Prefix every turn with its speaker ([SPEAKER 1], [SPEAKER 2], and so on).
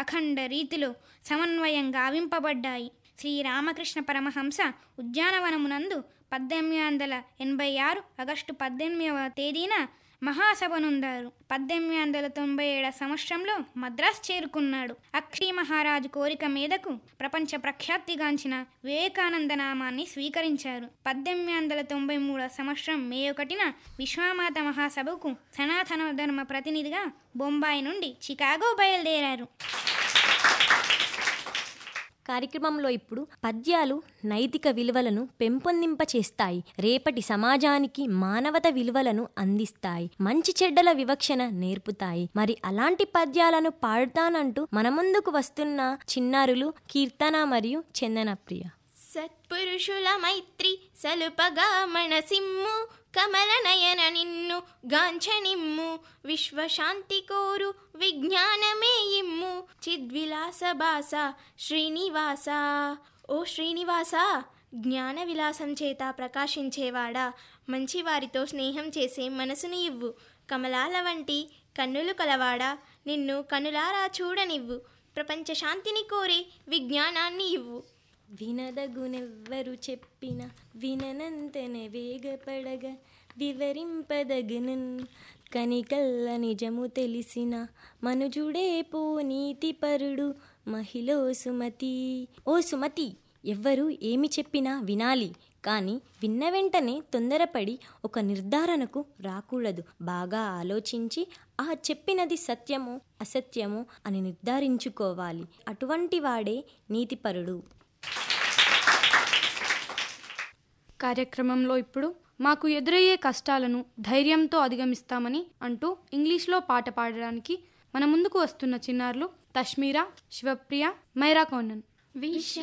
[SPEAKER 1] అఖండ రీతిలో సమన్వయంగా గావింపబడ్డాయి శ్రీరామకృష్ణ పరమహంస ఉద్యానవనమునందు పద్దెనిమిది వందల ఎనభై ఆరు ఆగస్టు పద్దెనిమిదవ తేదీన మహాసభనుందారు పద్దెనిమిది వందల తొంభై ఏడవ సంవత్సరంలో మద్రాస్ చేరుకున్నాడు అక్షీ మహారాజు కోరిక మీదకు ప్రపంచ ప్రఖ్యాతిగాంచిన వివేకానంద నామాన్ని స్వీకరించారు పద్దెనిమిది వందల తొంభై మూడవ సంవత్సరం మే ఒకటిన విశ్వమాత మహాసభకు సనాతన ధర్మ ప్రతినిధిగా బొంబాయి నుండి చికాగో బయలుదేరారు
[SPEAKER 2] కార్యక్రమంలో ఇప్పుడు పద్యాలు నైతిక విలువలను పెంపొందింపచేస్తాయి రేపటి సమాజానికి మానవత విలువలను అందిస్తాయి మంచి చెడ్డల వివక్షణ నేర్పుతాయి మరి అలాంటి పద్యాలను పాడుతానంటూ మన ముందుకు వస్తున్న చిన్నారులు కీర్తన మరియు చందన ప్రియ
[SPEAKER 3] సత్పురుషుల మైత్రి సలుపగా మనసిమ్ము కమల నయన నిన్ను గాంఛనిమ్ము విశ్వశాంతి కోరు విజ్ఞానమే ఇమ్ము చిద్విలాస బాస శ్రీనివాస ఓ శ్రీనివాస జ్ఞాన విలాసం చేత ప్రకాశించేవాడా మంచివారితో స్నేహం చేసే మనసుని ఇవ్వు కమలాల వంటి కన్నులు కలవాడా నిన్ను కనులారా చూడనివ్వు ప్రపంచ శాంతిని కోరే విజ్ఞానాన్ని ఇవ్వు
[SPEAKER 2] వినదగునెవ్వరు చెప్పిన విననంతనే వేగపడగ వివరింపదగనన్ కనికల్ల నిజము తెలిసిన మనుజుడే పో నీతిపరుడు మహిళో సుమతి ఓ సుమతి ఎవ్వరు ఏమి చెప్పినా వినాలి కానీ విన్న వెంటనే తొందరపడి ఒక నిర్ధారణకు రాకూడదు బాగా ఆలోచించి ఆ చెప్పినది సత్యమో అసత్యమో అని నిర్ధారించుకోవాలి అటువంటి వాడే నీతిపరుడు
[SPEAKER 4] కార్యక్రమంలో ఇప్పుడు మాకు ఎదురయ్యే కష్టాలను ధైర్యంతో అధిగమిస్తామని అంటూ ఇంగ్లీష్లో పాట పాడడానికి మన ముందుకు వస్తున్న చిన్నారులు తష్మీరా శివప్రియ మైరా కౌనన్
[SPEAKER 3] విష